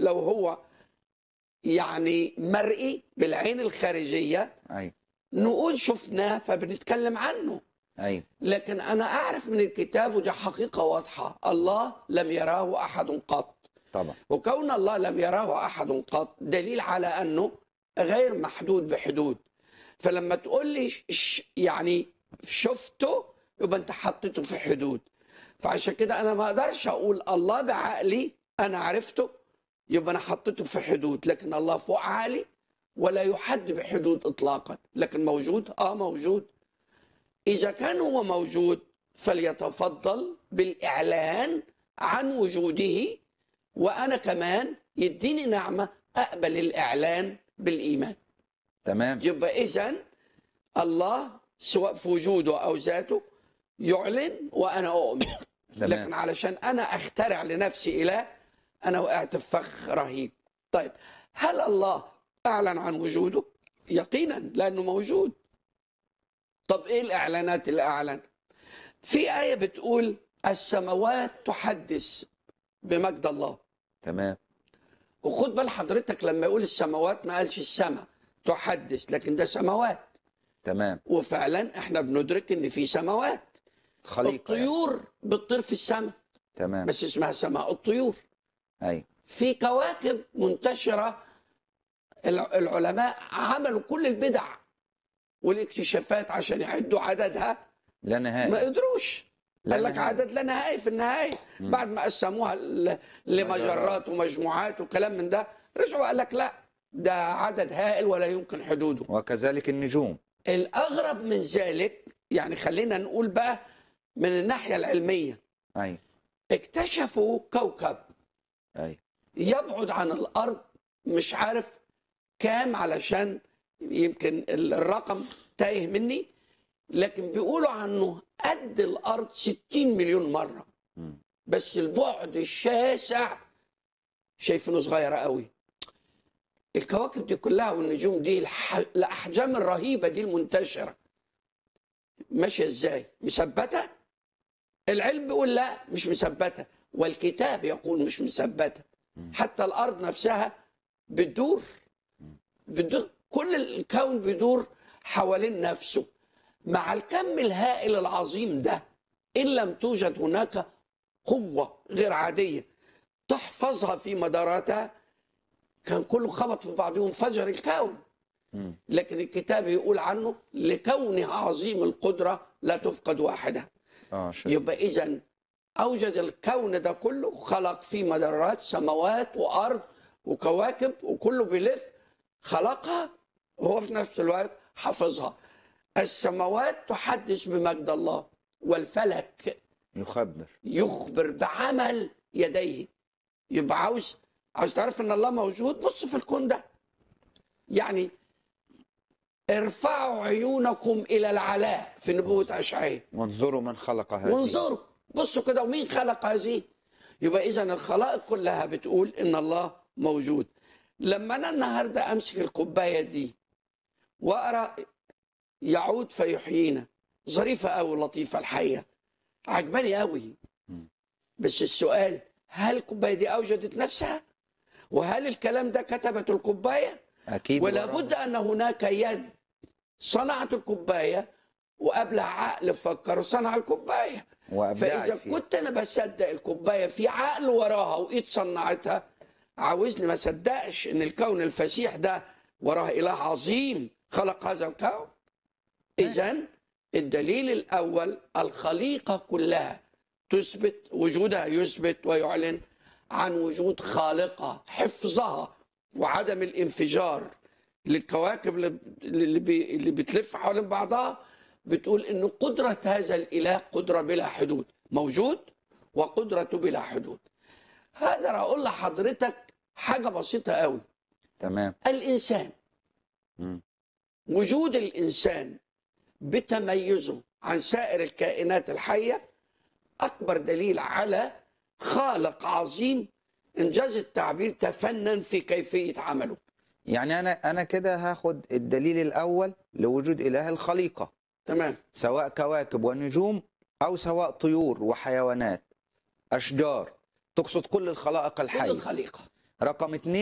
لو هو يعني مرئي بالعين الخارجيه ايوه نقول شفناه فبنتكلم عنه ايوه لكن انا اعرف من الكتاب ودي حقيقه واضحه الله لم يراه احد قط طبعا وكون الله لم يراه احد قط دليل على انه غير محدود بحدود فلما تقول لي ش- ش- يعني شفته يبقى انت حطيته في حدود فعشان كده انا ما اقدرش اقول الله بعقلي انا عرفته يبقى انا حطيته في حدود لكن الله فوق عالي ولا يحد بحدود اطلاقا لكن موجود اه موجود اذا كان هو موجود فليتفضل بالاعلان عن وجوده وانا كمان يديني نعمه اقبل الاعلان بالايمان تمام يبقى اذا الله سواء في وجوده او ذاته يعلن وانا اؤمن تمام لكن علشان انا اخترع لنفسي اله انا وقعت في فخ رهيب طيب هل الله اعلن عن وجوده يقينا لانه موجود طب ايه الاعلانات اللي اعلن في ايه بتقول السماوات تحدث بمجد الله تمام وخد بال حضرتك لما يقول السماوات ما قالش السماء تحدث لكن ده سماوات تمام وفعلا احنا بندرك ان في سماوات خليقه يعني. الطيور بتطير في السماء تمام بس اسمها سماء الطيور ايوه في كواكب منتشرة الع- العلماء عملوا كل البدع والاكتشافات عشان يعدوا عددها لا ما نهائي قدروش لا قال لك نهائي. عدد لا نهائي في النهاية مم. بعد ما قسموها ل- لمجرات ومجموعات وكلام من ده رجعوا قال لك لا ده عدد هائل ولا يمكن حدوده وكذلك النجوم الأغرب من ذلك يعني خلينا نقول بقى من الناحية العلمية ايوه اكتشفوا كوكب ايوه يبعد عن الارض مش عارف كام علشان يمكن الرقم تايه مني لكن بيقولوا عنه قد الارض 60 مليون مره مم. بس البعد الشاسع شايفينه صغيره قوي الكواكب دي كلها والنجوم دي الح... الاحجام الرهيبه دي المنتشره ماشيه ازاي مثبته العلم بيقول لا مش مثبته والكتاب يقول مش مثبته مم. حتى الارض نفسها بتدور بتدور كل الكون بيدور حوالين نفسه مع الكم الهائل العظيم ده ان لم توجد هناك قوه غير عاديه تحفظها في مداراتها كان كله خبط في بعضه وانفجر الكون مم. لكن الكتاب يقول عنه لكونه عظيم القدره لا تفقد واحده اه شيء يبقى اذا اوجد الكون ده كله خلق فيه مجرات سماوات وارض وكواكب وكله بيلف خلقها وهو في نفس الوقت حفظها السماوات تحدث بمجد الله والفلك يخبر يخبر بعمل يديه يبقى عاوز عاوز تعرف ان الله موجود بص في الكون ده يعني ارفعوا عيونكم الى العلاء في نبوه اشعياء وانظروا من خلق هذه وانظروا بصوا كده ومين خلق هذه يبقى اذا الخلائق كلها بتقول ان الله موجود لما انا النهارده امسك الكوبايه دي واقرا يعود فيحيينا ظريفه قوي لطيفه الحقيقه عجباني قوي مم. بس السؤال هل الكوبايه دي اوجدت نفسها وهل الكلام ده كتبت الكوبايه اكيد ولا وراء. بد ان هناك يد صنعت الكوبايه وقبلها عقل فكر وصنع الكوبايه وابداعت فاذا فيها. كنت انا بصدق الكوبايه في عقل وراها وايد صنعتها عاوزني ما اصدقش ان الكون الفسيح ده وراه اله عظيم خلق هذا الكون اذا الدليل الاول الخليقه كلها تثبت وجودها يثبت ويعلن عن وجود خالقه حفظها وعدم الانفجار للكواكب اللي- اللي بي- اللي بتلف حوالين بعضها بتقول ان قدره هذا الاله قدره بلا حدود موجود وقدرته بلا حدود هقدر اقول لحضرتك حاجه بسيطه قوي تمام الانسان مم. وجود الانسان بتميزه عن سائر الكائنات الحيه اكبر دليل على خالق عظيم انجاز التعبير تفنن في كيفيه عمله يعني انا انا كده هاخد الدليل الاول لوجود اله الخليقه تمام سواء كواكب ونجوم او سواء طيور وحيوانات اشجار تقصد كل الخلائق كل الحيه الخليقه رقم اتنين